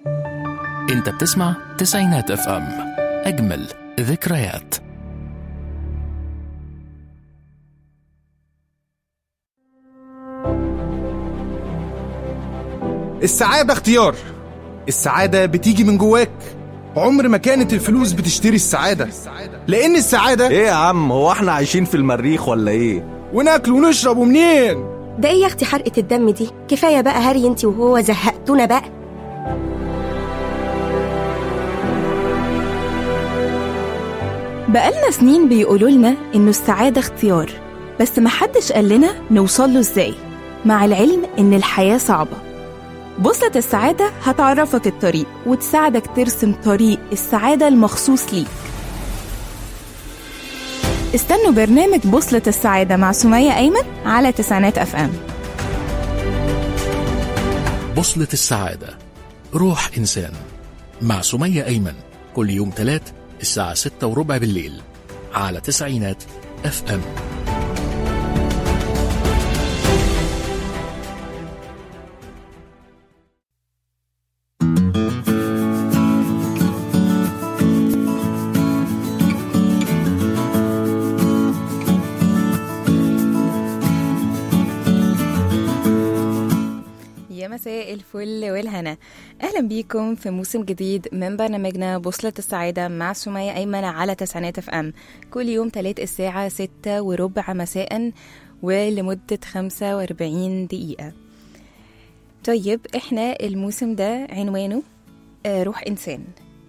انت بتسمع تسعينات اف ام اجمل ذكريات السعادة اختيار السعادة بتيجي من جواك عمر ما كانت الفلوس بتشتري السعادة لأن السعادة ايه يا عم هو احنا عايشين في المريخ ولا ايه وناكل ونشرب ومنين ده ايه يا اختي حرقة الدم دي كفاية بقى هري انت وهو زهقتونا بقى بقالنا سنين بيقولوا لنا إنه السعادة اختيار بس محدش قال لنا نوصل له إزاي مع العلم إن الحياة صعبة بوصلة السعادة هتعرفك الطريق وتساعدك ترسم طريق السعادة المخصوص ليك استنوا برنامج بوصلة السعادة مع سمية أيمن على تسعينات أف أم بوصلة السعادة روح إنسان مع سمية أيمن كل يوم تلات الساعة ستة وربع بالليل على تسعينات اف ام يا مساء الفل والهنا اهلا بيكم في موسم جديد من برنامجنا بوصلة السعادة مع سمية ايمن على تسعينات اف ام كل يوم تلات الساعة ستة وربع مساء ولمدة خمسة واربعين دقيقة طيب احنا الموسم ده عنوانه آه، روح انسان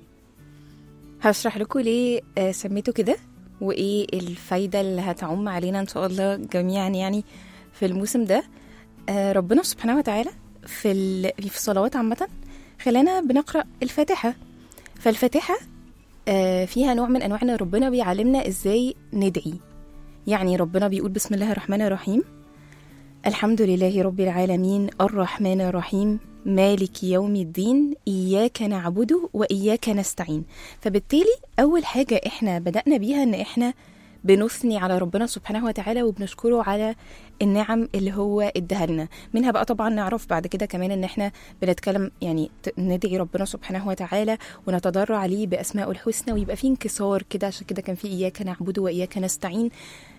هشرح لكم ليه آه، سميته كده وايه الفايدة اللي هتعم علينا ان شاء الله جميعا يعني في الموسم ده آه، ربنا سبحانه وتعالى في ال... في الصلوات عامة خلانا بنقرأ الفاتحة فالفاتحة آه، فيها نوع من أنواع إن ربنا بيعلمنا إزاي ندعي يعني ربنا بيقول بسم الله الرحمن الرحيم الحمد لله رب العالمين الرحمن الرحيم مالك يوم الدين إياك نعبد وإياك نستعين فبالتالي أول حاجة إحنا بدأنا بيها إن إحنا بنثني على ربنا سبحانه وتعالى وبنشكره على النعم اللي هو اداها لنا منها بقى طبعا نعرف بعد كده كمان ان احنا بنتكلم يعني ت- ندعي ربنا سبحانه وتعالى ونتضرع عليه باسمائه الحسنى ويبقى في انكسار كده عشان كده كان في اياك نعبد واياك نستعين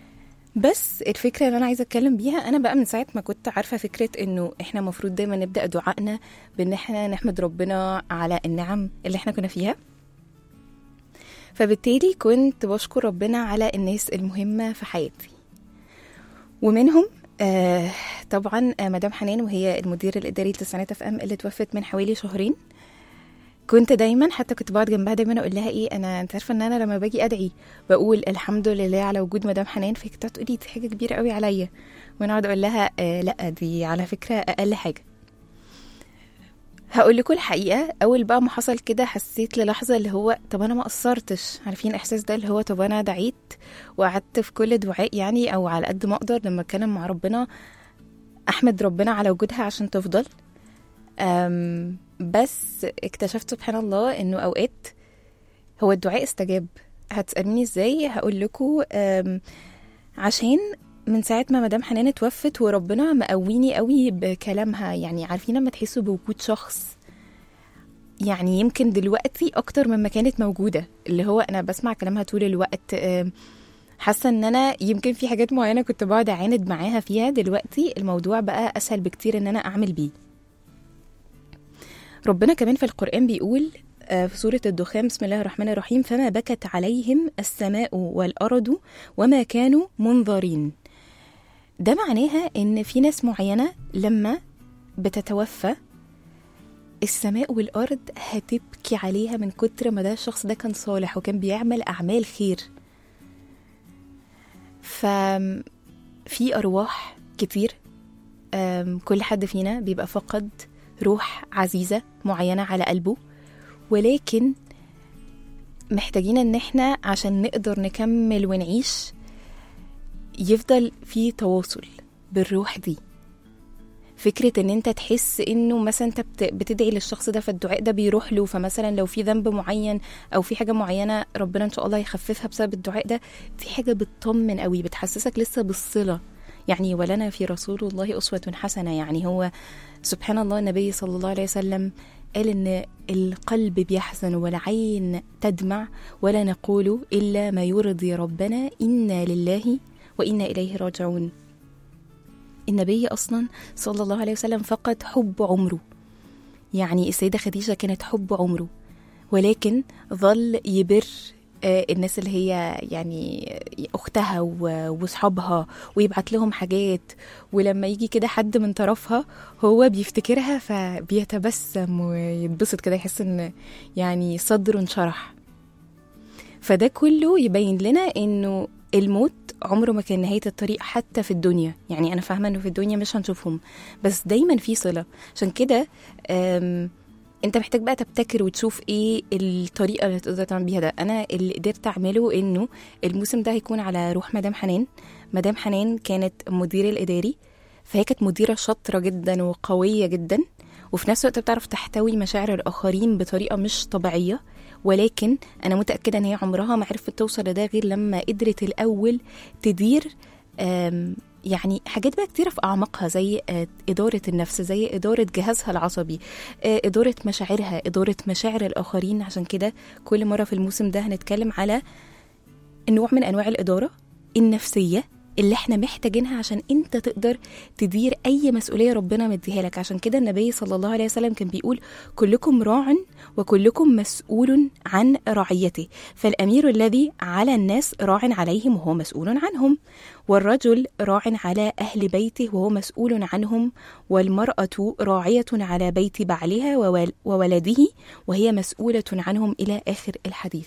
بس الفكره اللي انا عايزه اتكلم بيها انا بقى من ساعه ما كنت عارفه فكره انه احنا المفروض دايما نبدا دعائنا بان احنا نحمد ربنا على النعم اللي احنا كنا فيها فبالتالي كنت بشكر ربنا على الناس المهمة في حياتي ومنهم آه طبعا آه مدام حنان وهي المدير الإداري لتسعينات اف ام اللي توفت من حوالي شهرين كنت دايما حتى كنت بقعد جنبها دايما اقول لها ايه انا انت عارفه ان انا لما باجي ادعي بقول الحمد لله على وجود مدام حنان فهي كانت تقولي دي حاجه كبيره قوي عليا وانا اقعد اقول لها آه لا دي على فكره اقل حاجه هقول لكم الحقيقه اول بقى ما حصل كده حسيت للحظه اللي هو طب انا ما قصرتش عارفين الاحساس ده اللي هو طب انا دعيت وقعدت في كل دعاء يعني او على قد ما اقدر لما اتكلم مع ربنا احمد ربنا على وجودها عشان تفضل أم بس اكتشفت سبحان الله انه اوقات هو الدعاء استجاب هتسألوني ازاي هقول لكم عشان من ساعة ما مدام حنان اتوفت وربنا مقويني قوي بكلامها يعني عارفين لما تحسوا بوجود شخص يعني يمكن دلوقتي اكتر مما كانت موجودة اللي هو انا بسمع كلامها طول الوقت أم، حاسة ان انا يمكن في حاجات معينة كنت بقعد اعاند معاها فيها دلوقتي الموضوع بقى اسهل بكتير ان انا اعمل بيه ربنا كمان في القرآن بيقول آه، في سورة الدخان بسم الله الرحمن الرحيم فما بكت عليهم السماء والأرض وما كانوا منظرين ده معناها إن في ناس معينة لما بتتوفى السماء والأرض هتبكي عليها من كتر ما ده الشخص ده كان صالح وكان بيعمل أعمال خير ففي أرواح كتير آم، كل حد فينا بيبقى فقد روح عزيزة معينة على قلبه ولكن محتاجين ان احنا عشان نقدر نكمل ونعيش يفضل في تواصل بالروح دي فكرة ان انت تحس انه مثلا انت بت- بتدعي للشخص ده فالدعاء ده بيروح له فمثلا لو في ذنب معين او في حاجة معينة ربنا ان شاء الله يخففها بسبب الدعاء ده دي حاجة بتطمن قوي بتحسسك لسه بالصلة يعني ولنا في رسول الله أسوة حسنة يعني هو سبحان الله النبي صلى الله عليه وسلم قال إن القلب بيحزن والعين تدمع ولا نقول إلا ما يرضي ربنا إنا لله وإنا إليه راجعون النبي أصلا صلى الله عليه وسلم فقد حب عمره يعني السيدة خديجة كانت حب عمره ولكن ظل يبر آه، الناس اللي هي يعني اختها و- واصحابها ويبعت لهم حاجات ولما يجي كده حد من طرفها هو بيفتكرها فبيتبسم ويتبسط كده يحس ان يعني صدره انشرح فده كله يبين لنا انه الموت عمره ما كان نهاية الطريق حتى في الدنيا يعني أنا فاهمة إنه في الدنيا مش هنشوفهم بس دايما في صلة عشان كده أم، انت محتاج بقى تبتكر وتشوف ايه الطريقه اللي تقدر تعمل بيها ده انا اللي قدرت اعمله انه الموسم ده هيكون على روح مدام حنان مدام حنان كانت مدير الاداري فهي كانت مديره شاطره جدا وقويه جدا وفي نفس الوقت بتعرف تحتوي مشاعر الاخرين بطريقه مش طبيعيه ولكن انا متاكده ان هي عمرها ما عرفت توصل لده غير لما قدرت الاول تدير آم، يعني حاجات بقى كتيرة في أعماقها زي آه، إدارة النفس زي إدارة جهازها العصبي آه، إدارة مشاعرها إدارة مشاعر الآخرين عشان كده كل مرة في الموسم ده هنتكلم على نوع من أنواع الإدارة النفسية اللي احنا محتاجينها عشان انت تقدر تدير اي مسؤوليه ربنا مديها لك عشان كده النبي صلى الله عليه وسلم كان بيقول كلكم راع وكلكم مسؤول عن رعيته فالامير الذي على الناس راع عليهم وهو مسؤول عنهم والرجل راع على اهل بيته وهو مسؤول عنهم والمراه راعيه على بيت بعلها وول- وولده وهي مسؤوله عنهم الى اخر الحديث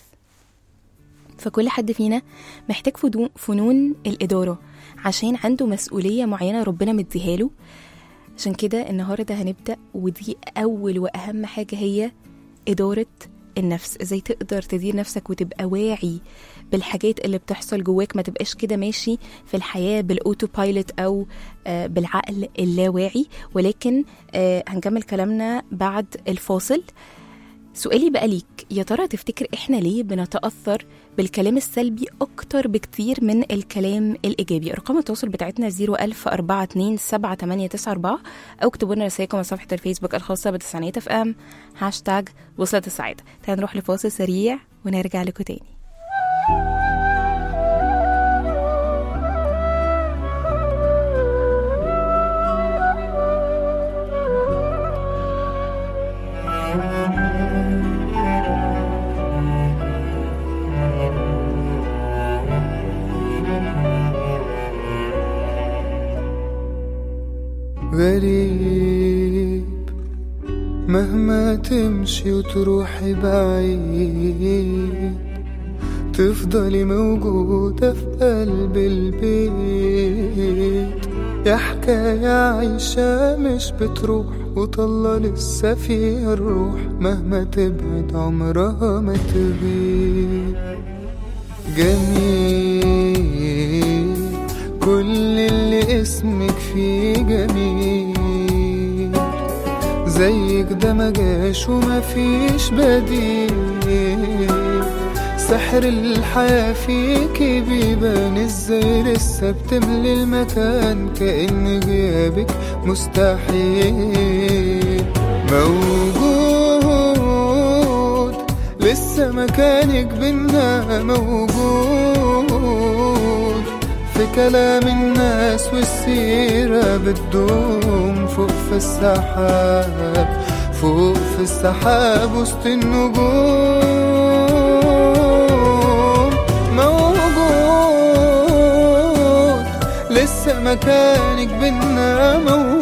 فكل حد فينا محتاج فدو- فنون الإدارة عشان عنده مسؤولية معينة ربنا مديها له عشان كده النهاردة هنبدأ ودي أول وأهم حاجة هي إدارة النفس ازاي تقدر تدير نفسك وتبقى واعي بالحاجات اللي بتحصل جواك ما تبقاش كده ماشي في الحياة بالأوتو بايلوت أو آه، بالعقل اللاواعي ولكن آه، هنكمل كلامنا بعد الفاصل سؤالي بقى ليك يا ترى تفتكر احنا ليه بنتأثر بالكلام السلبي أكتر بكتير من الكلام الإيجابي أرقام التواصل بتاعتنا 010427894 أو اكتبوا لنا رسائلكم على صفحة الفيسبوك الخاصة بتسعينات اف ام هاشتاج وصلت السعادة تعالوا نروح لفاصل سريع ونرجع لكم تاني غريب مهما تمشي وتروحي بعيد تفضلي موجودة في قلب البيت يا حكاية عايشة مش بتروح وطلة لسه فيها الروح مهما تبعد عمرها ما تغيب جميل كل اللي اسمك فيه جميل زيك ده ما جاش وما فيش بديل سحر الحياة فيكي بيبان ازاي لسه بتملي المكان كأن غيابك مستحيل موجود لسه مكانك بينا موجود في كلام الناس والسيرة بتدوم فوق في السحاب فوق في السحاب وسط النجوم موجود لسه مكانك بينا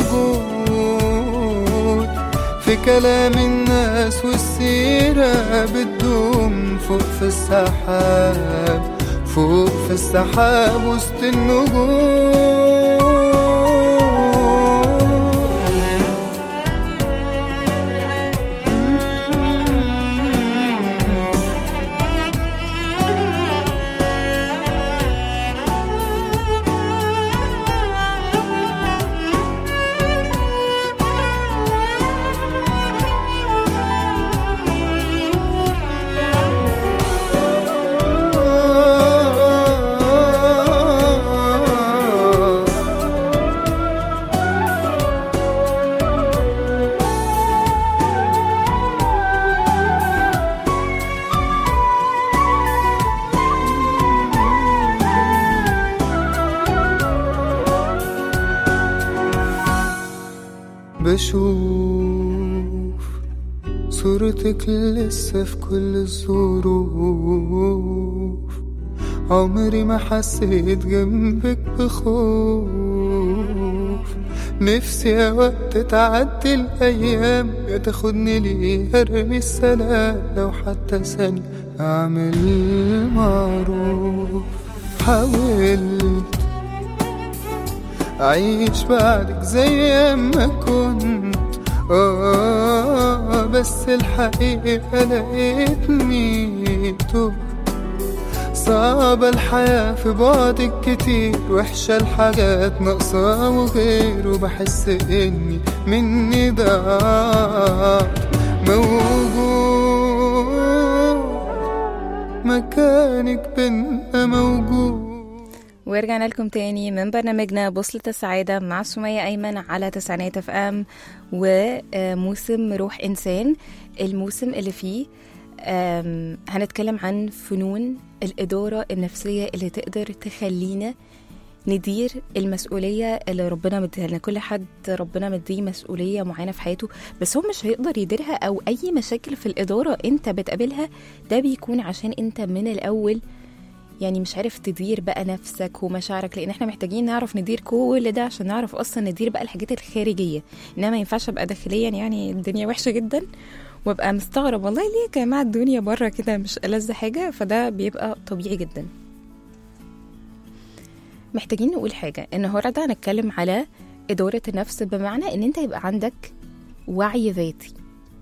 موجود في كلام الناس والسيرة بتدوم فوق في السحاب فوق في السحاب وسط النجوم بشوف صورتك لسه في كل الظروف عمري ما حسيت جنبك بخوف نفسي يا وقت تعدي الأيام يا تاخدني ليه أرمي السلام لو حتى ثانية أعمل معروف حاولت أعيش بعدك زي ما كنت آه بس الحقيقة لقيتني تهت صعبة الحياة في بعدك كتير وحشة الحاجات ناقصة وغير وبحس إني مني ضاعت موجود مكانك بينا موجود ورجعنا لكم تاني من برنامجنا بوصلة السعادة مع سمية أيمن على تسعينات اف ام وموسم روح إنسان الموسم اللي فيه آم، هنتكلم عن فنون الإدارة النفسية اللي تقدر تخلينا ندير المسؤولية اللي ربنا مديها لنا كل حد ربنا مديه مسؤولية معينة في حياته بس هو مش هيقدر يديرها أو أي مشاكل في الإدارة أنت بتقابلها ده بيكون عشان أنت من الأول يعني مش عارف تدير بقى نفسك ومشاعرك لان احنا محتاجين نعرف ندير كل ده عشان نعرف اصلا ندير بقى الحاجات الخارجيه انما ما ينفعش ابقى داخليا يعني الدنيا وحشه جدا وابقى مستغرب والله ليه يا جماعه الدنيا بره كده مش ألذ حاجه فده بيبقى طبيعي جدا محتاجين نقول حاجه النهارده هنتكلم على اداره النفس بمعنى ان انت يبقى عندك وعي ذاتي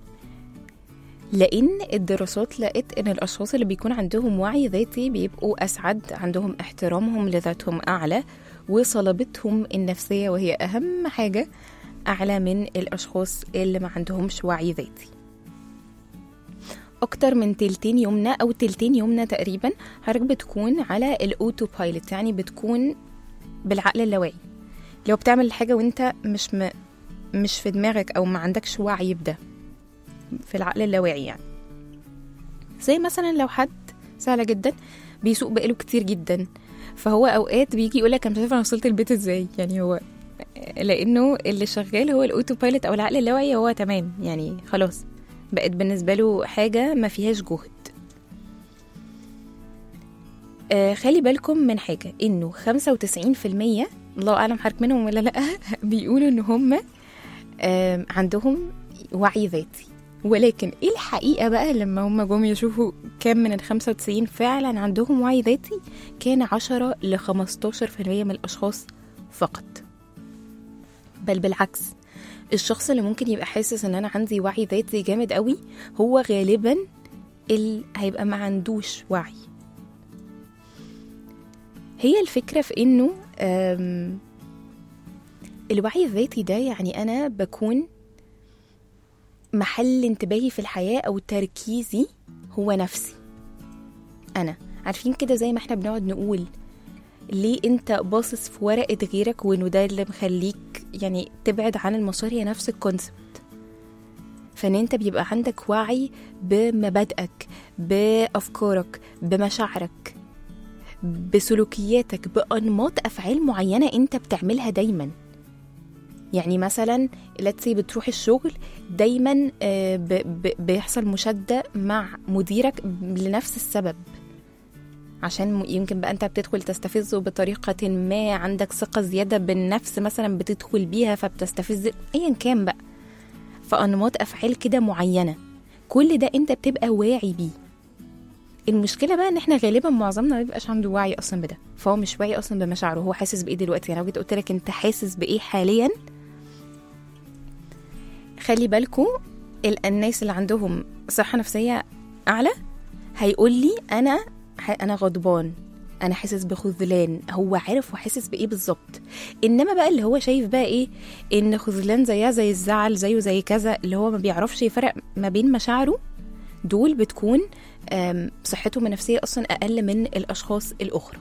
لان الدراسات لقت ان الاشخاص اللي بيكون عندهم وعي ذاتي بيبقوا اسعد عندهم احترامهم لذاتهم اعلى وصلابتهم النفسيه وهي اهم حاجه اعلى من الاشخاص اللي ما عندهمش وعي ذاتي اكتر من تلتين يومنا او تلتين يومنا تقريبا حضرتك بتكون على الاوتو بايلوت يعني بتكون بالعقل اللاواعي لو بتعمل الحاجه وانت مش م... مش في دماغك او ما عندكش وعي بده في العقل اللاواعي يعني زي مثلا لو حد سهله جدا بيسوق بقاله كتير جدا فهو اوقات بيجي يقول لك انا مش عارف انا وصلت البيت ازاي يعني هو لانه اللي شغال هو الاوتو بايلوت او العقل اللاواعي هو تمام يعني خلاص بقت بالنسبه له حاجه ما فيهاش جهد آه خلي بالكم من حاجه انه 95% الله اعلم حضرتك منهم ولا لا بيقولوا ان هم آه عندهم وعي ذاتي ولكن ايه الحقيقه بقى لما هم جم يشوفوا كام من ال 95 فعلا عندهم وعي ذاتي كان 10 ل 15% من الاشخاص فقط بل بالعكس الشخص اللي ممكن يبقى حاسس ان انا عندي وعي ذاتي جامد قوي هو غالبا اللي هيبقى ما عندوش وعي هي الفكرة في انه أم، الوعي الذاتي ده يعني انا بكون محل انتباهي في الحياة او تركيزي هو نفسي انا عارفين كده زي ما احنا بنقعد نقول ليه انت باصص في ورقة غيرك وانه ده اللي مخليك يعني تبعد عن المسار هي نفس الكونسبت فان انت بيبقى عندك وعي بمبادئك بافكارك بمشاعرك بسلوكياتك بانماط افعال معينه انت بتعملها دايما يعني مثلا لاتسي بتروح الشغل دايما آه، ب- ب- بيحصل مشاده مع مديرك لنفس السبب عشان م- يمكن بقى انت بتدخل تستفزه بطريقة ما عندك ثقة زيادة بالنفس مثلا بتدخل بيها فبتستفز ايا كان بقى فأنماط أفعال كده معينة كل ده انت بتبقى واعي بيه المشكلة بقى ان احنا غالبا معظمنا ما بيبقاش عنده وعي اصلا بده فهو مش واعي اصلا بمشاعره هو حاسس بايه دلوقتي يعني لو جيت قلت لك انت حاسس بايه حاليا خلي بالكوا ال- الناس اللي عندهم صحة نفسية أعلى هيقول لي أنا ح- أنا غضبان أنا حاسس بخذلان هو عارف وحاسس بإيه بالظبط إنما بقى اللي هو شايف بقى إيه إن خذلان زيها زي الزعل زيه زي كذا اللي هو ما بيعرفش يفرق ما بين مشاعره دول بتكون آم، صحتهم النفسية أصلا أقل من الأشخاص الأخرى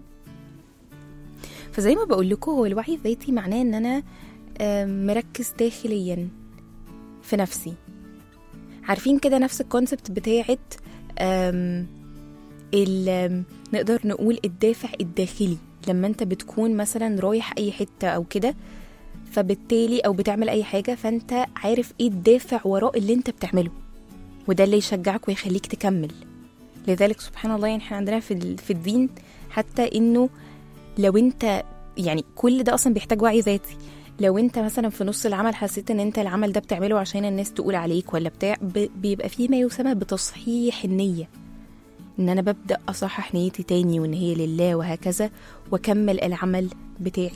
فزي ما بقول لكم هو الوعي الذاتي معناه إن أنا آم، مركز داخليا في نفسي عارفين كده نفس الكونسبت بتاعت آم، ال- آم، نقدر نقول الدافع الداخلي لما انت بتكون مثلا رايح اي حتة او كده فبالتالي او بتعمل اي حاجه فانت عارف ايه الدافع وراء اللي انت بتعمله وده اللي يشجعك ويخليك تكمل لذلك سبحان الله يعني احنا عندنا في ال- في الدين حتى انه لو انت يعني كل ده اصلا بيحتاج وعي ذاتي لو انت مثلا في نص العمل حسيت ان انت العمل ده بتعمله عشان الناس تقول عليك ولا بتاع ب- بيبقى فيه ما يسمى بتصحيح النية ان انا ببدأ اصحح نيتي تاني وان هي لله وهكذا واكمل العمل بتاعي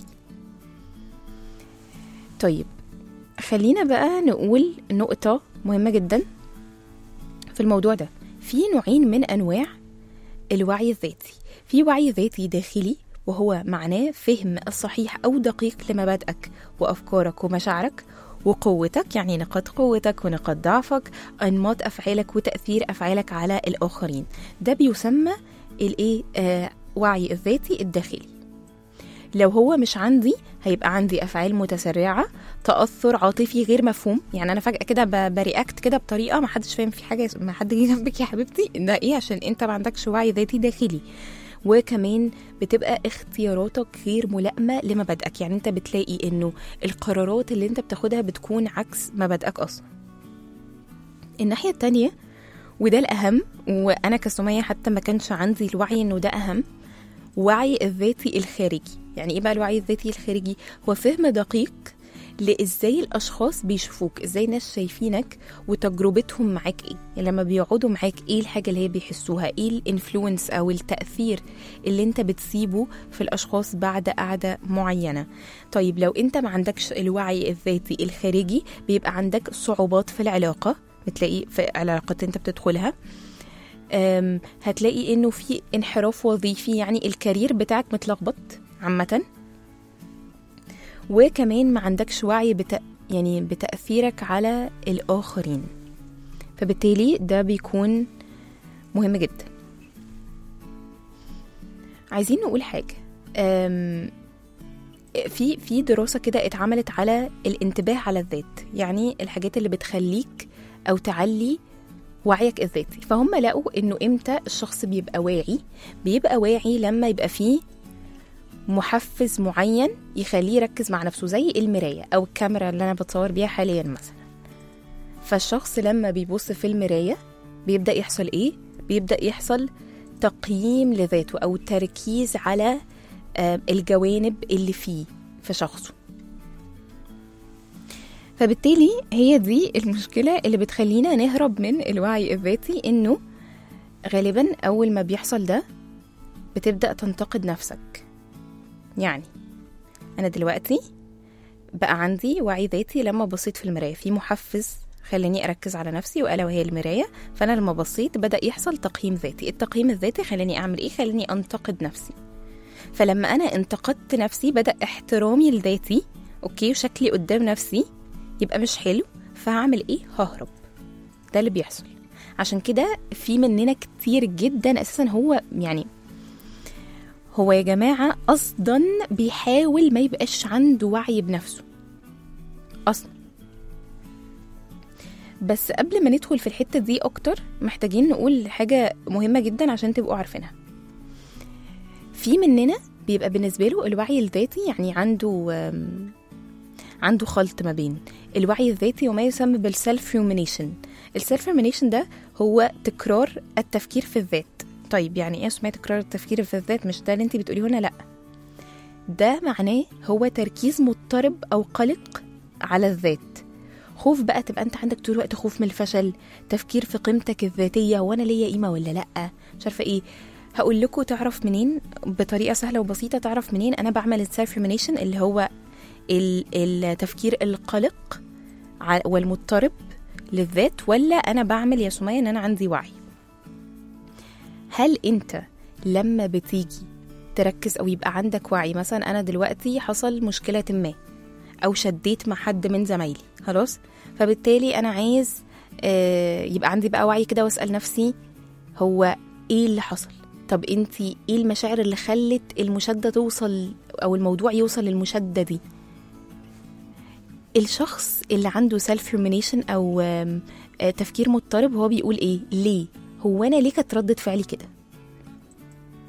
طيب خلينا بقى نقول نقطة مهمة جدا في الموضوع ده في نوعين من انواع الوعي الذاتي في وعي ذاتي داخلي وهو معناه فهم الصحيح او دقيق لمبادئك وافكارك ومشاعرك وقوتك يعني نقاط قوتك ونقاط ضعفك انماط افعالك وتاثير افعالك على الاخرين ده بيسمى الايه آه وعي الذاتي الداخلي لو هو مش عندي هيبقى عندي افعال متسرعه تاثر عاطفي غير مفهوم يعني انا فجاه كده ب- برياكت كده بطريقه ما حدش فاهم في حاجه ما حد جه جنبك يا حبيبتي ده ايه عشان انت ما عندكش وعي ذاتي داخلي وكمان بتبقى اختياراتك غير ملائمه لمبادئك يعني انت بتلاقي انه القرارات اللي انت بتاخدها بتكون عكس مبادئك اصلا الناحيه التانية وده الاهم وانا كسميه حتى ما كانش عندي الوعي انه ده اهم وعي الذاتي الخارجي يعني ايه بقى الوعي الذاتي الخارجي هو فهم دقيق لازاي الاشخاص بيشوفوك ازاي الناس شايفينك وتجربتهم معاك ايه يعني لما بيقعدوا معاك ايه الحاجه اللي هي بيحسوها ايه الانفلونس او التاثير اللي انت بتسيبه في الاشخاص بعد قعده معينه طيب لو انت ما عندكش الوعي الذاتي الخارجي بيبقى عندك صعوبات في العلاقه بتلاقي في علاقات انت بتدخلها أم، هتلاقي انه في انحراف وظيفي يعني الكارير بتاعك متلخبط عامه وكمان ما عندكش وعي بتا يعني بتاثيرك على الاخرين فبالتالي ده بيكون مهم جدا عايزين نقول حاجه أم، في في دراسه كده اتعملت على الانتباه على الذات يعني الحاجات اللي بتخليك او تعلي وعيك الذاتي فهم لقوا انه امتى الشخص بيبقى واعي بيبقى واعي لما يبقى فيه محفز معين يخليه يركز مع نفسه زي المرايه او الكاميرا اللي انا بتصور بيها حاليا مثلا فالشخص لما بيبص في المرايه بيبدا يحصل ايه بيبدا يحصل تقييم لذاته او تركيز على آه، الجوانب اللي فيه في شخصه فبالتالي هي دي المشكلة اللي بتخلينا نهرب من الوعي الذاتي إنه غالبا أول ما بيحصل ده بتبدأ تنتقد نفسك يعني أنا دلوقتي بقى عندي وعي ذاتي لما بصيت في المراية في محفز خلاني أركز على نفسي وألا وهي المراية فأنا لما بصيت بدأ يحصل تقييم ذاتي التقييم الذاتي خلاني أعمل إيه خلاني أنتقد نفسي فلما أنا انتقدت نفسي بدأ احترامي لذاتي أوكي وشكلي قدام نفسي يبقى مش حلو فهعمل ايه ههرب ده اللي بيحصل عشان كده في مننا كتير جدا اساسا هو يعني هو يا جماعة قصدا بيحاول ما يبقاش عنده وعي بنفسه أصلا بس قبل ما ندخل في الحتة دي أكتر محتاجين نقول حاجة مهمة جدا عشان تبقوا عارفينها في مننا بيبقى بالنسبة له الوعي الذاتي يعني عنده آم، عنده خلط ما بين الوعي الذاتي وما يسمى بالسيلف رومينيشن السيلف رومينيشن ده هو تكرار التفكير في الذات طيب يعني ايه اسمها تكرار التفكير في الذات مش ده اللي انت بتقوليه هنا لا ده معناه هو تركيز مضطرب او قلق على الذات خوف بقى تبقى انت عندك طول الوقت خوف من الفشل تفكير في قيمتك الذاتيه وانا ليا قيمه ولا لا مش عارفه ايه هقول لكم تعرف منين بطريقه سهله وبسيطه تعرف منين انا بعمل السيلف رومينيشن اللي هو ال- التفكير القلق ع- والمضطرب للذات ولا انا بعمل يا سمية ان انا عندي وعي هل انت لما بتيجي تركز او يبقى عندك وعي مثلا انا دلوقتي حصل مشكله ما او شديت مع حد من زمايلي خلاص فبالتالي انا عايز آه، يبقى عندي بقى وعي كده واسال نفسي هو ايه اللي حصل طب انت ايه المشاعر اللي خلت المشاده توصل او الموضوع يوصل للمشاده دي الشخص اللي عنده سيلف رومينيشن او آم، آه، تفكير مضطرب هو بيقول ايه ليه هو انا ليه كانت ردة فعلي كده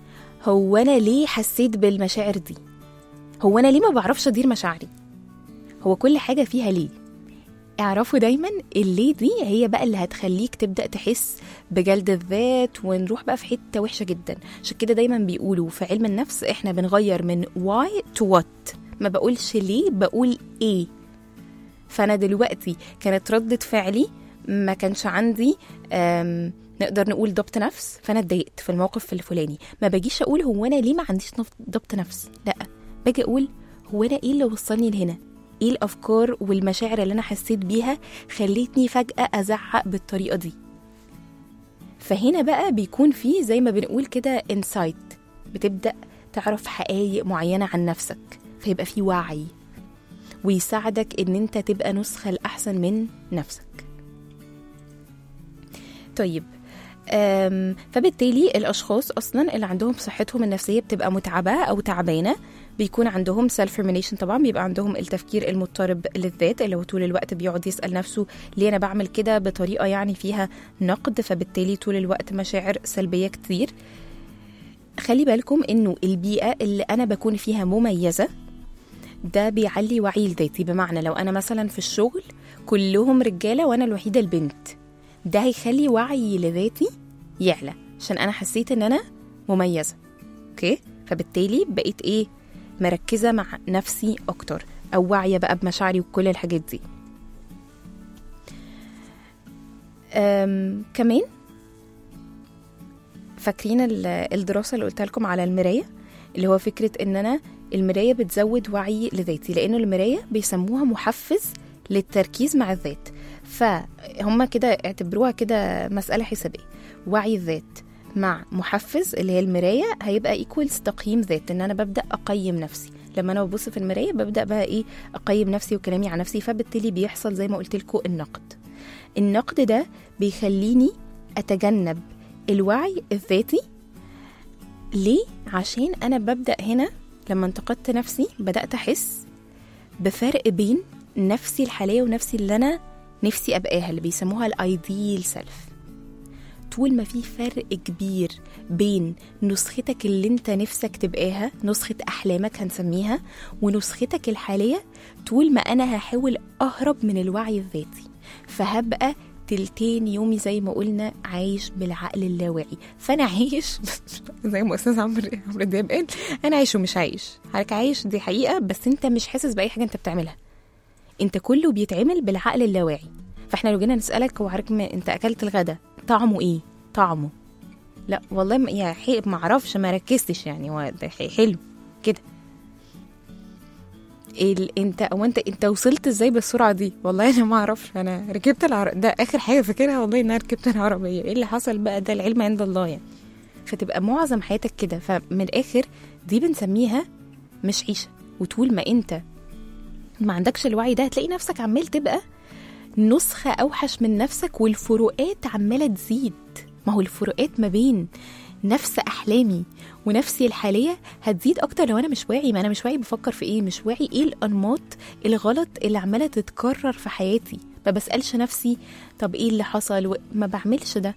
هو انا ليه حسيت بالمشاعر دي هو انا ليه ما بعرفش ادير مشاعري هو كل حاجة فيها ليه اعرفوا دايما الليه دي هي بقى اللي هتخليك تبدأ تحس بجلد الذات ونروح بقى في حتة وحشة جدا عشان كده دايما بيقولوا في علم النفس احنا بنغير من why to what ما بقولش ليه بقول ايه فانا دلوقتي كانت ردة فعلي ما كانش عندي أم نقدر نقول ضبط نفس فانا اتضايقت في الموقف الفلاني ما باجيش اقول هو انا ليه ما عنديش نف- ضبط نفس لا باجي اقول هو انا ايه اللي وصلني لهنا ايه الافكار والمشاعر اللي انا حسيت بيها خلتني فجاه ازعق بالطريقه دي فهنا بقى بيكون في زي ما بنقول كده انسايت بتبدا تعرف حقائق معينه عن نفسك فيبقى في وعي ويساعدك ان انت تبقى نسخه الاحسن من نفسك طيب أم، فبالتالي الاشخاص اصلا اللي عندهم صحتهم النفسيه بتبقى متعبه او تعبانه بيكون عندهم سيلف ريمينيشن طبعا بيبقى عندهم التفكير المضطرب للذات اللي هو طول الوقت بيقعد يسال نفسه ليه انا بعمل كده بطريقه يعني فيها نقد فبالتالي طول الوقت مشاعر سلبيه كتير خلي بالكم انه البيئه اللي انا بكون فيها مميزه ده بيعلي وعي الذاتي بمعنى لو انا مثلا في الشغل كلهم رجاله وانا الوحيده البنت ده هيخلي وعي لذاتي يعلى عشان انا حسيت ان انا مميزه اوكي فبالتالي بقيت ايه مركزه مع نفسي اكتر او واعيه بقى بمشاعري وكل الحاجات دي أم كمان فاكرين ال- الدراسه اللي قلت لكم على المرايه اللي هو فكره ان انا المرايه بتزود وعي لذاتي لان المرايه بيسموها محفز للتركيز مع الذات فهم كده اعتبروها كده مساله حسابيه وعي الذات مع محفز اللي هي المرايه هيبقى ايكوالز تقييم ذات ان انا ببدا اقيم نفسي لما انا ببص في المرايه ببدا بقى ايه اقيم نفسي وكلامي عن نفسي فبالتالي بيحصل زي ما قلت لكم النقد النقد ده بيخليني اتجنب الوعي الذاتي ليه عشان انا ببدا هنا لما انتقدت نفسي بدات احس بفرق بين نفسي الحاليه ونفسي اللي انا نفسي ابقاها اللي بيسموها الايديال سيلف طول ما في فرق كبير بين نسختك اللي انت نفسك تبقاها نسخة أحلامك هنسميها ونسختك الحالية طول ما أنا هحاول أهرب من الوعي الذاتي فهبقى تلتين يومي زي ما قلنا عايش بالعقل اللاواعي فانا عايش زي ما استاذ عمرو عمرو دياب قال انا عايش ومش عايش حضرتك عايش دي حقيقه بس انت مش حاسس باي حاجه انت بتعملها انت كله بيتعمل بالعقل اللاواعي فاحنا لو جينا نسالك هو حضرتك ما- انت اكلت الغدا طعمه ايه طعمه لا والله ما يا حي... ما اعرفش ما ركزتش يعني هو ده حي- حلو كده ال... انت او انت انت وصلت ازاي بالسرعه دي والله انا ما اعرفش انا ركبت العر... ده اخر حاجه فاكرها والله ان انا ركبت العربيه ايه اللي حصل بقى ده العلم عند الله يعني فتبقى معظم حياتك كده فمن الاخر دي بنسميها مش عيشه وطول ما انت ما عندكش الوعي ده هتلاقي نفسك عمال تبقى نسخة أوحش من نفسك والفروقات عمالة تزيد ما هو الفروقات ما بين نفس أحلامي ونفسي الحالية هتزيد أكتر لو أنا مش واعي ما أنا مش واعي بفكر في إيه مش واعي إيه الأنماط الغلط اللي عمالة تتكرر في حياتي ما بسألش نفسي طب إيه اللي حصل و- ما بعملش ده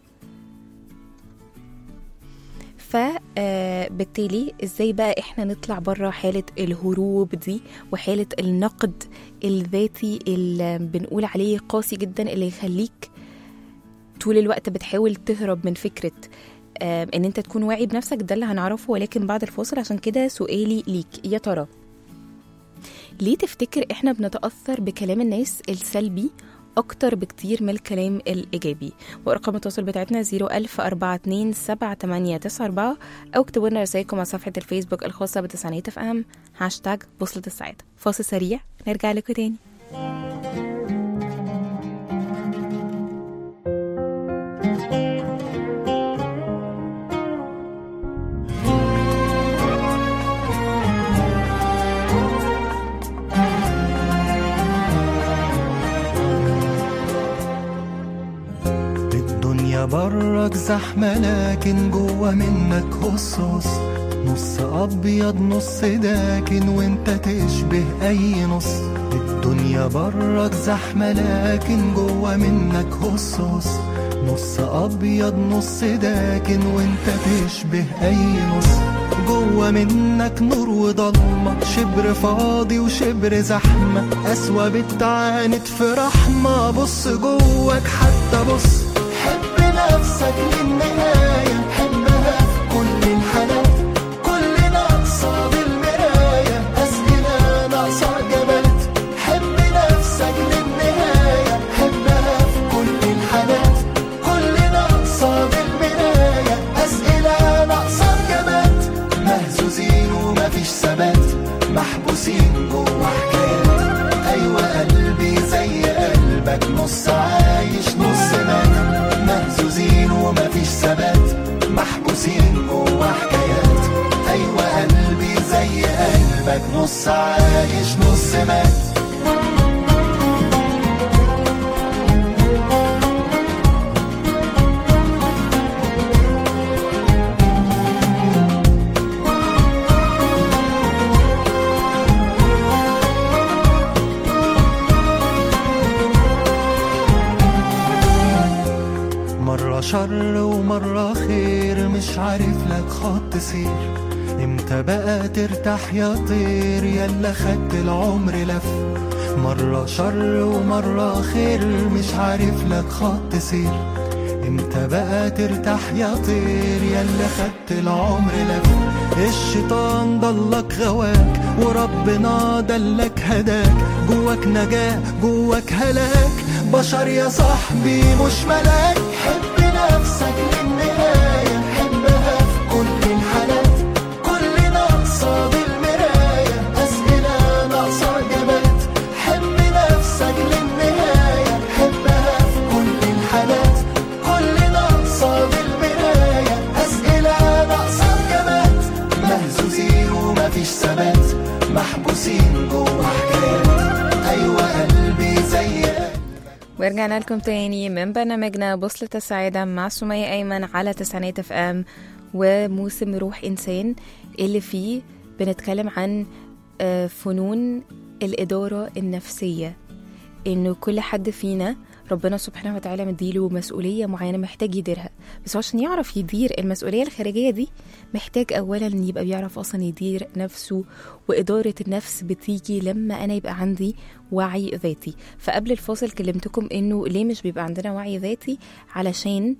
فبالتالي ازاي بقى احنا نطلع بره حالة الهروب دي وحالة النقد الذاتي اللي بنقول عليه قاسي جدا اللي يخليك طول الوقت بتحاول تهرب من فكرة آه، ان انت تكون واعي بنفسك ده اللي هنعرفه ولكن بعد الفاصل عشان كده سؤالي ليك يا ترى ليه تفتكر احنا بنتأثر بكلام الناس السلبي أكتر بكتير من الكلام الإيجابي وأرقام التواصل بتاعتنا 010427894 أو اكتبوا لنا رسائلكم على صفحة الفيسبوك الخاصة بتسعينات اف ام هاشتاج بوصلة السعادة فاصل سريع نرجع لكم تاني الدنيا برك زحمة لكن جوا منك هصوص نص أبيض نص داكن وانت تشبه أي نص الدنيا برك زحمة لكن جوا منك هصوص نص أبيض نص داكن وانت تشبه أي نص جوه منك نور وضلمة شبر فاضي وشبر زحمة قسوة بتعاند في رحمة بص جواك حتى بص حب نفسك للنهاية حبها في كل الحالات كلنا قصاد المراية أسئلة ناقصة إجابات حب نفسك للنهاية حبها في كل الحالات كلنا قصاد المراية أسئلة ناقصة إجابات مهزوزين ومفيش ثبات محبوسين جوا حكايات أيوة قلبي زي قلبك نص عايش نص مات مهزوزين ومفيش ثبات محبوسين جوا حكايات أيوة قلبي زي قلبك نص عايش نص مات مرة شر ومرة خير مش عارف لك خط سير امتى بقى ترتاح يا طير يلا خدت العمر لف مرة شر ومرة خير مش عارف لك خط سير امتى بقى ترتاح يا طير يلا خدت العمر لف الشيطان ضلك غواك وربنا دلك هداك جواك نجاة جواك هلاك بشر يا صاحبي مش ملاك حب نفسك للنهاية حبها في كل الحالات كلنا قصاد المراية أسئلة ناقصة إجابات حب نفسك للنهاية حبها في كل الحالات كلنا قصاد المراية أسئلة ناقصة إجابات مهزوزين ومفيش ثبات محبوسين جوا حكايات أيوة قلبي زي قلبي ورجعنا لكم تاني من برنامجنا بوصلة السعادة مع سمية أيمن على تسعينات اف ام وموسم روح إنسان اللي فيه بنتكلم عن آه، فنون الإدارة النفسية إنه كل حد فينا ربنا سبحانه وتعالى مديله مسؤولية معينة محتاج يديرها بس عشان يعرف يدير المسؤولية الخارجية دي محتاج أولا يبقى بيعرف أصلا يدير نفسه وإدارة النفس بتيجي لما أنا يبقى عندي وعي ذاتي فقبل الفاصل كلمتكم إنه ليه مش بيبقى عندنا وعي ذاتي علشان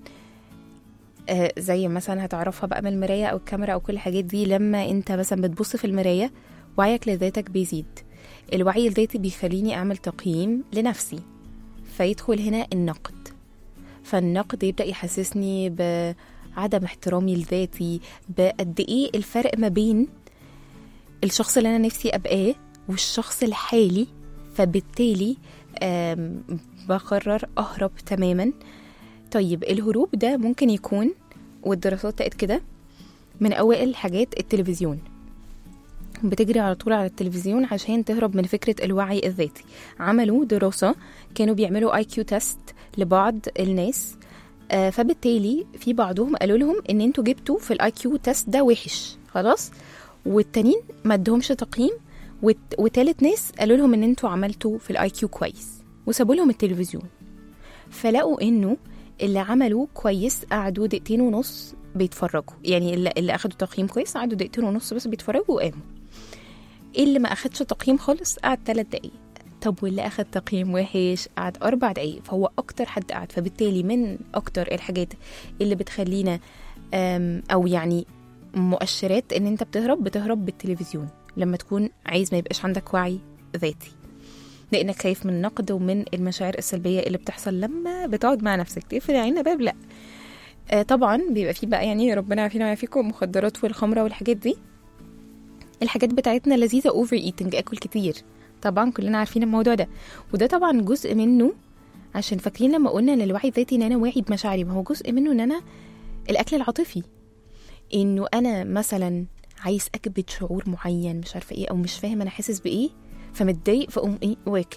آه زي مثلا هتعرفها بقى من المراية أو الكاميرا أو كل الحاجات دي لما أنت مثلا بتبص في المراية وعيك لذاتك بيزيد الوعي الذاتي بيخليني أعمل تقييم لنفسي فيدخل هنا النقد فالنقد يبدأ يحسسني بعدم احترامي لذاتي بقد إيه الفرق ما بين الشخص اللي أنا نفسي أبقاه والشخص الحالي فبالتالي آم، بقرر أهرب تماما طيب الهروب ده ممكن يكون والدراسات لقت كده من أوائل الحاجات التلفزيون بتجري على طول على التلفزيون عشان تهرب من فكرة الوعي الذاتي عملوا دراسة كانوا بيعملوا اي كيو تيست لبعض الناس آه، فبالتالي في بعضهم قالوا لهم ان انتوا جبتوا في الاي كيو تيست ده وحش خلاص والتانيين ما ادهمش تقييم والت- وتالت ناس قالوا لهم ان انتوا عملتوا في الاي كيو كويس وسابوا لهم التلفزيون فلقوا انه اللي عملوا كويس قعدوا دقيقتين ونص بيتفرجوا يعني اللي, اللي اخدوا تقييم كويس قعدوا دقيقتين ونص بس بيتفرجوا وقاموا اللي ما اخدش تقييم خالص قعد ثلاث دقايق طب واللي اخد تقييم وحش قعد اربع دقايق فهو اكتر حد قعد فبالتالي من اكتر الحاجات اللي بتخلينا أم، او يعني مؤشرات ان انت بتهرب بتهرب بالتلفزيون لما تكون عايز ما يبقاش عندك وعي ذاتي لانك خايف من النقد ومن المشاعر السلبيه اللي بتحصل لما بتقعد مع نفسك تقفل عيننا باب لا آه طبعا بيبقى فيه بقى يعني ربنا يعافينا ويعافيكم المخدرات والخمره والحاجات دي الحاجات بتاعتنا لذيذه اوفر ايتنج اكل كتير طبعا كلنا عارفين الموضوع ده وده طبعا جزء منه عشان فاكرين لما قلنا ان الوعي الذاتي ان انا واعي بمشاعري ما هو جزء منه ان انا الاكل العاطفي انه انا مثلا عايز اكبت شعور معين مش عارفه ايه او مش فاهم انا حاسس بايه فمتضايق فاقوم ايه واكل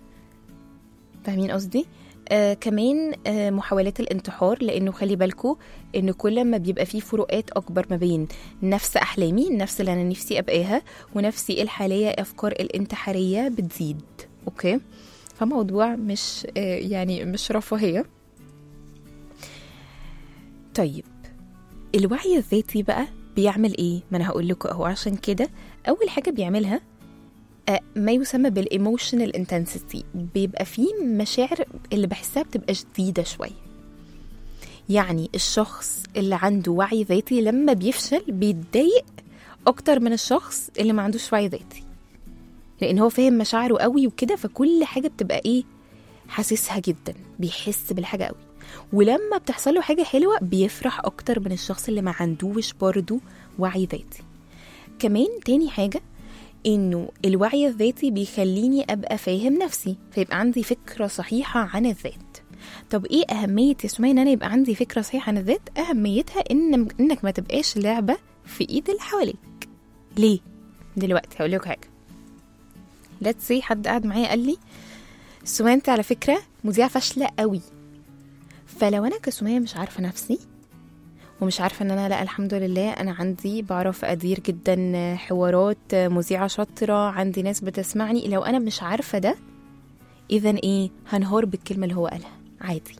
فاهمين قصدي آه كمان آه محاولات الانتحار لانه خلي بالكو ان كل ما بيبقى فيه فروقات اكبر ما بين نفس احلامي النفس اللي انا نفسي ابقاها ونفسي الحاليه افكار الانتحاريه بتزيد اوكي فموضوع مش آه يعني مش رفاهيه طيب الوعي الذاتي بقى بيعمل ايه ما انا هقول لكم اهو عشان كده اول حاجه بيعملها آه، ما يسمى بالايموشنال انتنسيتي بيبقى فيه مشاعر اللي بحسها بتبقى شديده شويه يعني الشخص اللي عنده وعي ذاتي لما بيفشل بيتضايق اكتر من الشخص اللي ما عندوش وعي ذاتي لان هو فاهم مشاعره قوي وكده فكل حاجه بتبقى ايه حاسسها جدا بيحس بالحاجه قوي ولما بتحصل له حاجه حلوه بيفرح اكتر من الشخص اللي ما عندوش برضه وعي ذاتي كمان تاني حاجه انه الوعي الذاتي بيخليني ابقى فاهم نفسي فيبقى عندي فكره صحيحه عن الذات طب ايه اهميه يا سمية ان انا يبقى عندي فكره صحيحه عن الذات اهميتها ان انك ما تبقاش لعبه في ايد اللي حواليك ليه دلوقتي هقول لك حاجه ليتس سي حد قاعد معايا قال لي سمية انت على فكره مذيعه فاشله قوي فلو انا كسمية مش عارفه نفسي ومش عارفه ان انا لا الحمد لله انا عندي بعرف ادير جدا حوارات مذيعه شاطره عندي ناس بتسمعني لو انا مش عارفه ده اذا ايه هنهار بالكلمه اللي هو قالها عادي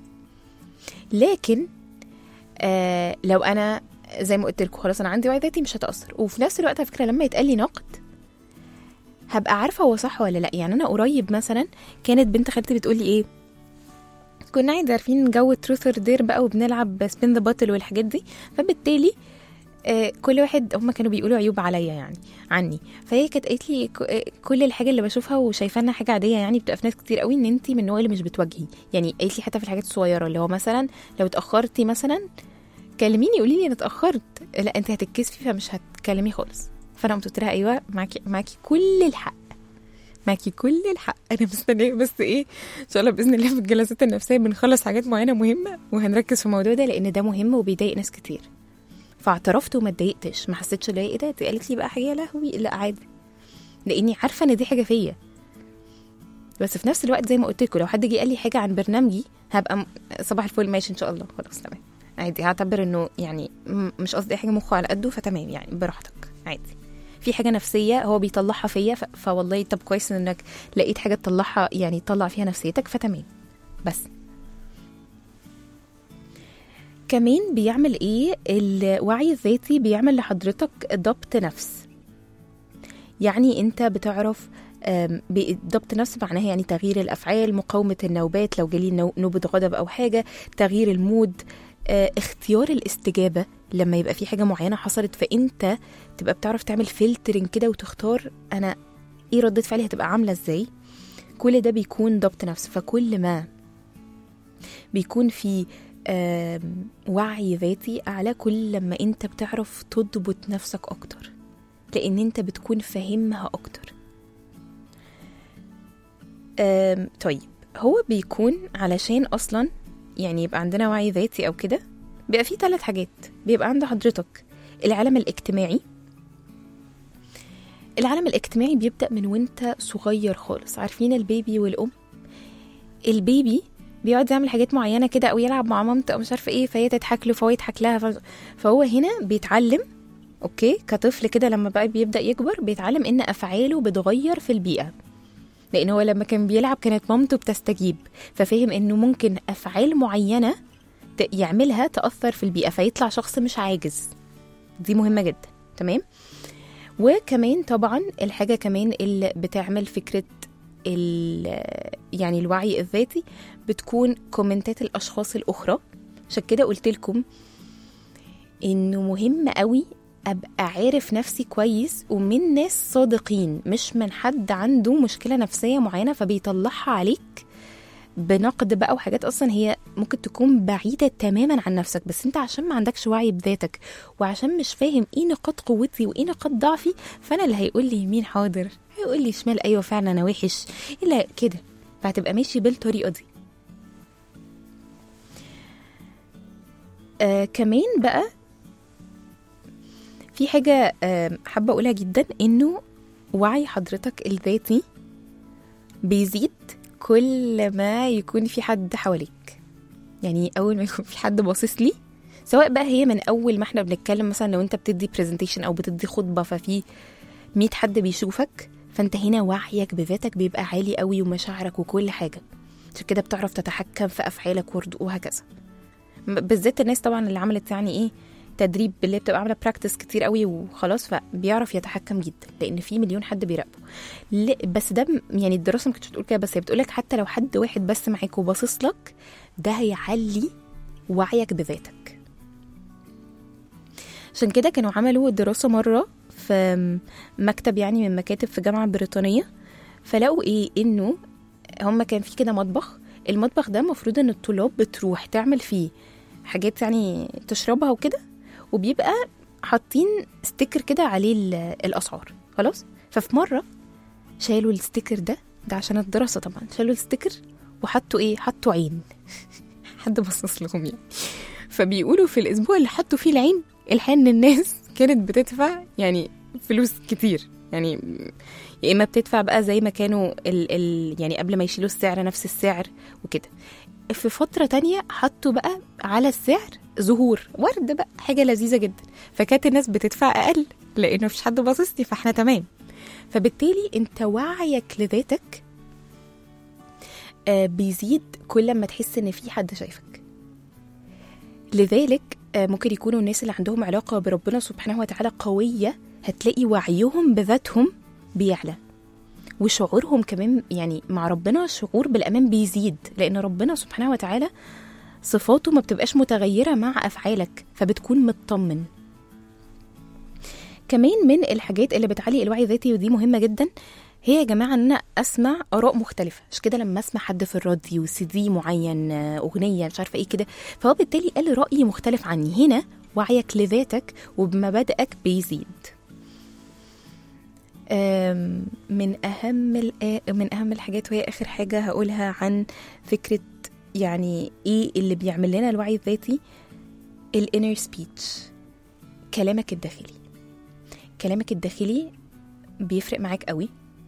لكن آه لو انا زي ما قلت لكم خلاص انا عندي وعي ذاتي مش هتاثر وفي نفس الوقت على فكره لما يتقال لي نقد هبقى عارفه هو صح ولا لا يعني انا قريب مثلا كانت بنت خالتي بتقول لي ايه كنا عادي عارفين جو تروثر دير بقى وبنلعب سبين ذا باتل والحاجات دي فبالتالي آه، كل واحد هم كانوا بيقولوا عيوب عليا يعني عني فهي كانت قالت لي ك- آه، كل الحاجه اللي بشوفها وشايفاها انها حاجه عاديه يعني بتبقى في ناس كتير قوي ان انت من النوع اللي مش بتواجهي يعني قالت لي حتى في الحاجات الصغيره اللي هو مثلا لو اتاخرتي مثلا كلميني قولي لي انا اتاخرت لا انت هتتكسفي فمش هتكلمي خالص فانا قمت قلت لها ايوه معاكي معاكي كل الحق معاكي كل الحق انا مستنيه بس ايه ان شاء الله باذن الله في الجلسات النفسيه بنخلص حاجات معينه مهمه وهنركز في الموضوع ده لان ده مهم وبيضايق ناس كتير فاعترفت وما اتضايقتش ما حسيتش لا ايه ده دي قالت لي بقى حاجه يا لهوي لا عادي لاني عارفه ان دي حاجه فيا بس في نفس الوقت زي ما قلت لكم لو حد جه قال لي حاجه عن برنامجي هبقى م- صباح الفل ماشي ان شاء الله خلاص تمام عادي هعتبر انه يعني م- مش قصدي حاجه مخه على قده فتمام يعني براحتك عادي في حاجه نفسيه هو بيطلعها فيا ف... فوالله طب كويس انك لقيت حاجه تطلعها يعني تطلع فيها نفسيتك فتمام بس كمان بيعمل ايه الوعي الذاتي بيعمل لحضرتك ضبط نفس يعني انت بتعرف آم، ب- ضبط نفس معناها يعني تغيير الافعال مقاومه النوبات لو جالي نو- نوبه غضب او حاجه تغيير المود آه، اختيار الاستجابه لما يبقى في حاجه معينه حصلت فانت تبقى بتعرف تعمل فلترنج كده وتختار انا ايه ردة فعلي هتبقى عامله ازاي كل ده بيكون ضبط نفس فكل ما بيكون في آم، وعي ذاتي اعلى كل لما انت بتعرف تضبط نفسك اكتر لان انت بتكون فاهمها اكتر آم، طيب هو بيكون علشان اصلا يعني يبقى عندنا وعي ذاتي او كده بيبقى فيه ثلاث حاجات بيبقى عند حضرتك العالم الاجتماعي العالم الاجتماعي بيبدأ من وانت صغير خالص عارفين البيبي والأم البيبي بيقعد يعمل حاجات معينة كده أو يلعب مع مامته أو مش عارفة إيه فهي تضحك له فهو يضحك لها ف- فهو هنا بيتعلم أوكي كطفل كده لما بقى بيبدأ يكبر بيتعلم إن أفعاله بتغير في البيئة لأن هو لما كان بيلعب كانت مامته بتستجيب ففهم إنه ممكن أفعال معينة ت- يعملها تأثر في البيئة فيطلع شخص مش عاجز دي مهمة جدا تمام وكمان طبعا الحاجة كمان اللي بتعمل فكرة ال- يعني الوعي الذاتي بتكون كومنتات الأشخاص الأخرى عشان كده قلت لكم إنه مهم قوي أبقى عارف نفسي كويس ومن ناس صادقين مش من حد عنده مشكلة نفسية معينة فبيطلعها عليك بنقد بقى وحاجات اصلا هي ممكن تكون بعيده تماما عن نفسك بس انت عشان ما عندكش وعي بذاتك وعشان مش فاهم ايه نقاط قوتي وايه نقاط ضعفي فانا اللي هيقول لي يمين حاضر هيقول لي شمال ايوه فعلا انا وحش الا كده فهتبقى ماشي بالطريقه دي آه كمان بقى في حاجه آه حابه اقولها جدا انه وعي حضرتك الذاتي بيزيد كل ما يكون في حد حواليك يعني اول ما يكون في حد باصص لي سواء بقى هي من اول ما احنا بنتكلم مثلا لو انت بتدي برزنتيشن او بتدي خطبه ففي 100 حد بيشوفك فانت هنا وعيك بذاتك بيبقى عالي قوي ومشاعرك وكل حاجه عشان كده بتعرف تتحكم في افعالك ورد- وهكذا م- بالذات الناس طبعا اللي عملت يعني ايه تدريب اللي بتبقى عامله براكتس كتير قوي وخلاص فبيعرف يتحكم جدا لان في مليون حد بيراقبه ل- بس ده م- يعني الدراسه ما كانتش بتقول كده بس هي بتقول لك حتى لو حد واحد بس معاك وباصص لك ده هيعلي وعيك بذاتك عشان كده كانوا عملوا دراسه مره في مكتب يعني من مكاتب في جامعه بريطانيه فلقوا ايه انه هما كان في كده مطبخ المطبخ ده المفروض ان الطلاب بتروح تعمل فيه حاجات يعني تشربها وكده وبيبقى حاطين ستيكر كده عليه ال- الاسعار خلاص ففي مره شالوا الستيكر ده ده عشان الدراسه طبعا شالوا الستيكر وحطوا ايه حطوا عين حد بصص لهم يعني فبيقولوا في الاسبوع اللي حطوا فيه العين الحقيقه ان الناس كانت بتدفع يعني فلوس كتير يعني يا اما بتدفع بقى زي ما كانوا ال ال يعني قبل ما يشيلوا السعر نفس السعر وكده في فترة تانية حطوا بقى على السعر زهور ورد بقى حاجة لذيذة جدا فكانت الناس بتدفع أقل لأنه مفيش حد باصص لي فاحنا تمام فبالتالي انت وعيك لذاتك آه، بيزيد كل ما تحس ان في حد شايفك لذلك آه، ممكن يكونوا الناس اللي عندهم علاقة بربنا سبحانه وتعالى قوية هتلاقي وعيهم بذاتهم بيعلى وشعورهم كمان يعني مع ربنا شعور بالأمان بيزيد لأن ربنا سبحانه وتعالى صفاته ما بتبقاش متغيرة مع أفعالك فبتكون مطمن كمان من الحاجات اللي بتعلي الوعي الذاتي ودي مهمة جدا هي يا جماعة ان انا اسمع اراء مختلفة مش كده لما اسمع حد في الراديو سي دي معين آه، اغنية مش عارفة ايه كده فهو بالتالي قال رأي مختلف عني هنا وعيك لذاتك وبمبادئك بيزيد آم، من اهم الآ- من اهم الحاجات وهي اخر حاجه هقولها عن فكره يعني ايه اللي بيعمل لنا الوعي الذاتي الانر سبيتش كلامك الداخلي كلامك الداخلي بيفرق معاك قوي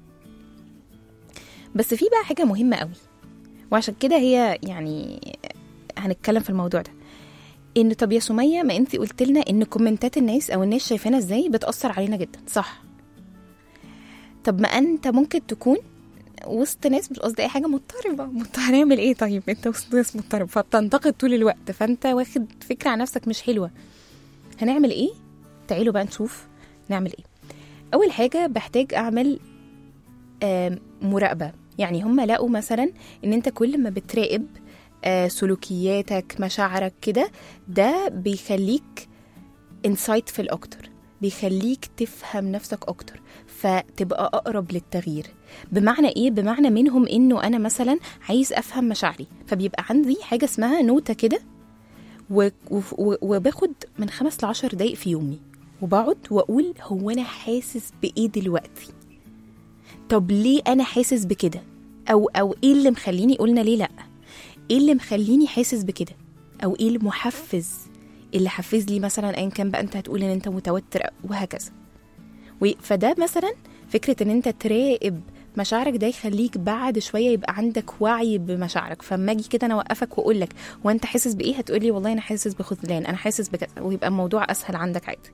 بس في بقى حاجه مهمه قوي وعشان كده هي يعني هنتكلم في الموضوع ده ان طب يا سميه ما انت قلت لنا ان كومنتات الناس او الناس شايفانا ازاي بتاثر علينا جدا صح طب ما انت ممكن تكون وسط ناس مش قصدي اي حاجه مضطربه مضطر هنعمل ايه طيب انت وسط ناس مضطرب فبتنتقد طول الوقت فانت واخد فكره عن نفسك مش حلوه هنعمل ايه تعالوا بقى نشوف نعمل ايه اول حاجه بحتاج اعمل آم، مراقبه يعني هم لقوا مثلا ان انت كل ما بتراقب آه، سلوكياتك مشاعرك كده ده بيخليك انسايتفل اكتر بيخليك تفهم نفسك اكتر فتبقى اقرب للتغيير بمعنى ايه بمعنى منهم انه انا مثلا عايز افهم مشاعري فبيبقى عندي حاجه اسمها نوتة كده و- وف- و- وباخد من خمس لعشر دقايق في يومي وبقعد واقول هو انا حاسس بايه دلوقتي طب ليه انا حاسس بكده او او ايه اللي مخليني قلنا ليه لا ايه اللي مخليني حاسس بكده او ايه المحفز اللي حفز لي مثلا ايا كان بقى انت هتقول ان انت متوتر وهكذا و- فده مثلا فكره ان انت تراقب مشاعرك ده يخليك بعد شويه يبقى عندك وعي بمشاعرك فاما اجي كده انا اوقفك واقول لك وانت حاسس بايه هتقولي والله انا حاسس بخذلان انا حاسس بكذا ويبقى الموضوع اسهل عندك عادي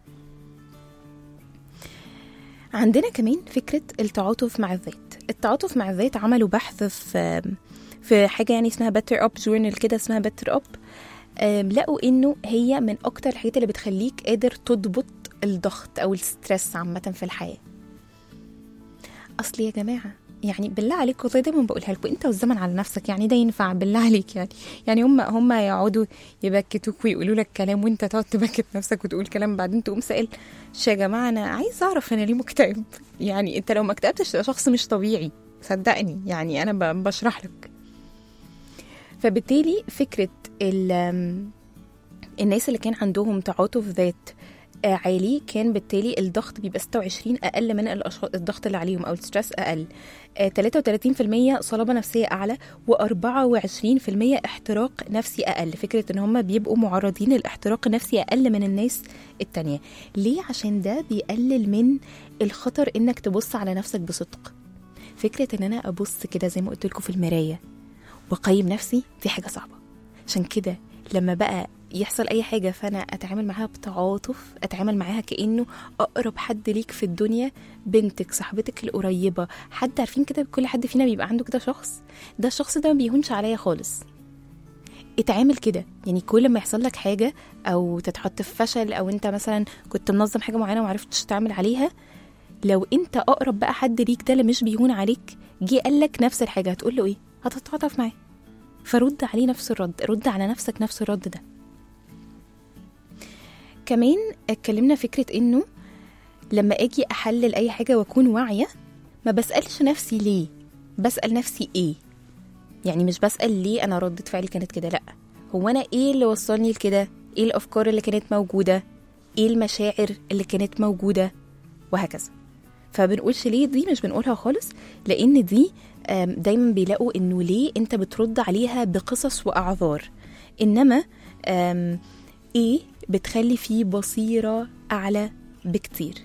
عندنا كمان فكرة التعاطف مع الذات التعاطف مع الذات عملوا بحث في في حاجة يعني اسمها باتر اب جورنال كده اسمها باتر اب لقوا انه هي من اكتر الحاجات اللي بتخليك قادر تضبط الضغط او الستريس عامة في الحياة اصل يا جماعة يعني بالله عليكم والله دايما بقولها لكم انت والزمن على نفسك يعني ده ينفع بالله عليك يعني يعني هم هم يقعدوا يبكتوك ويقولوا لك كلام وانت تقعد تبكت نفسك وتقول كلام بعدين تقوم سائل "ش يا جماعه انا عايز اعرف انا ليه مكتئب يعني انت لو ما اكتئبتش تبقى شخص مش طبيعي صدقني يعني انا ب- بشرح لك فبالتالي فكره ال- الناس اللي كان عندهم تعاطف ذات آه، عالي كان بالتالي الضغط بيبقى 26 اقل من الأشخاص الضغط اللي عليهم او الستريس اقل آه، 33% صلابه نفسيه اعلى و24% احتراق نفسي اقل فكره ان هم بيبقوا معرضين للاحتراق النفسي اقل من الناس التانية ليه عشان ده بيقلل من الخطر انك تبص على نفسك بصدق فكره ان انا ابص كده زي ما قلت لكم في المرايه واقيم نفسي دي حاجه صعبه عشان كده لما بقى يحصل اي حاجه فانا اتعامل معاها بتعاطف اتعامل معاها كانه اقرب حد ليك في الدنيا بنتك صاحبتك القريبه حد عارفين كده كل حد فينا بيبقى عنده كده شخص ده الشخص ده ما بيهونش عليا خالص اتعامل كده يعني كل ما يحصل لك حاجه او تتحط في فشل او انت مثلا كنت منظم حاجه معينه ومعرفتش تعمل عليها لو انت اقرب بقى حد ليك ده اللي مش بيهون عليك جه قال لك نفس الحاجه هتقول له ايه هتتعاطف معاه فرد عليه نفس الرد رد على نفسك نفس الرد ده كمان اتكلمنا فكره انه لما اجي احلل اي حاجه واكون واعيه ما بسالش نفسي ليه بسال نفسي ايه يعني مش بسال ليه انا ردة فعلي كانت كده لا هو انا ايه اللي وصلني لكده ايه الافكار اللي كانت موجوده ايه المشاعر اللي كانت موجوده وهكذا فبنقولش ليه دي مش بنقولها خالص لان دي آم، دايما بيلاقوا انه ليه انت بترد عليها بقصص واعذار انما آم، ايه بتخلي فيه بصيره اعلى بكتير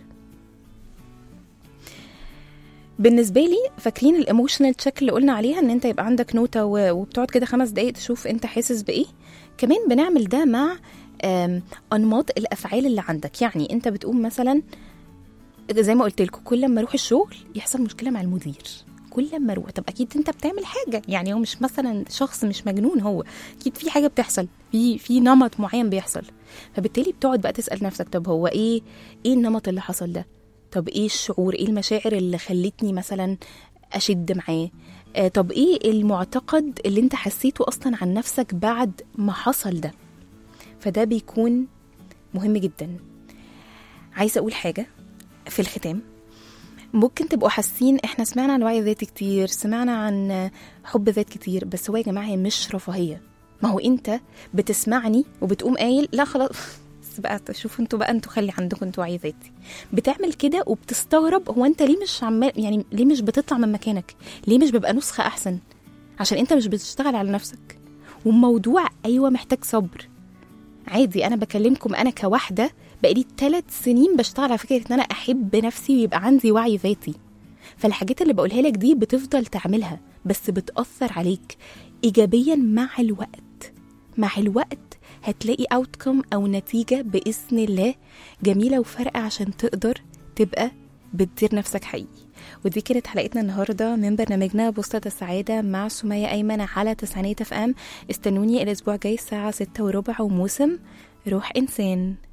بالنسبه لي فاكرين الايموشنال تشيك اللي قلنا عليها ان انت يبقى عندك نوته و- وبتقعد كده خمس دقايق تشوف انت حاسس بايه كمان بنعمل ده مع آم، انماط الافعال اللي عندك يعني انت بتقوم مثلا زي ما قلت لكم كل ما اروح الشغل يحصل مشكله مع المدير كل ما اروح طب اكيد انت بتعمل حاجه يعني هو مش مثلا شخص مش مجنون هو اكيد في حاجه بتحصل في في نمط معين بيحصل فبالتالي بتقعد بقى تسال نفسك طب هو ايه ايه النمط اللي حصل ده طب ايه الشعور ايه المشاعر اللي خلتني مثلا اشد معاه آه طب ايه المعتقد اللي انت حسيته اصلا عن نفسك بعد ما حصل ده فده بيكون مهم جدا عايزه اقول حاجه في الختام ممكن تبقوا حاسين احنا سمعنا عن وعي ذاتي كتير سمعنا عن حب ذات كتير بس هو يا جماعه هي مش رفاهيه ما هو انت بتسمعني وبتقوم قايل لا خلاص بس بقى شوفوا انتوا بقى انتوا خلي عندكم انتوا وعي ذاتي بتعمل كده وبتستغرب هو انت ليه مش عمال يعني ليه مش بتطلع من مكانك ليه مش بيبقى نسخه احسن عشان انت مش بتشتغل على نفسك والموضوع ايوه محتاج صبر عادي انا بكلمكم انا كواحده بقالي ثلاث سنين بشتغل على فكره ان انا احب نفسي ويبقى عندي وعي ذاتي فالحاجات اللي بقولها لك دي بتفضل تعملها بس بتاثر عليك ايجابيا مع الوقت مع الوقت هتلاقي اوتكم او نتيجه باذن الله جميله وفارقه عشان تقدر تبقى بتدير نفسك حقيقي ودي كانت حلقتنا النهارده من برنامجنا بوسطة السعادة مع سمية أيمن على تسعينات اف ام استنوني الأسبوع الجاي الساعة ستة وربع وموسم روح إنسان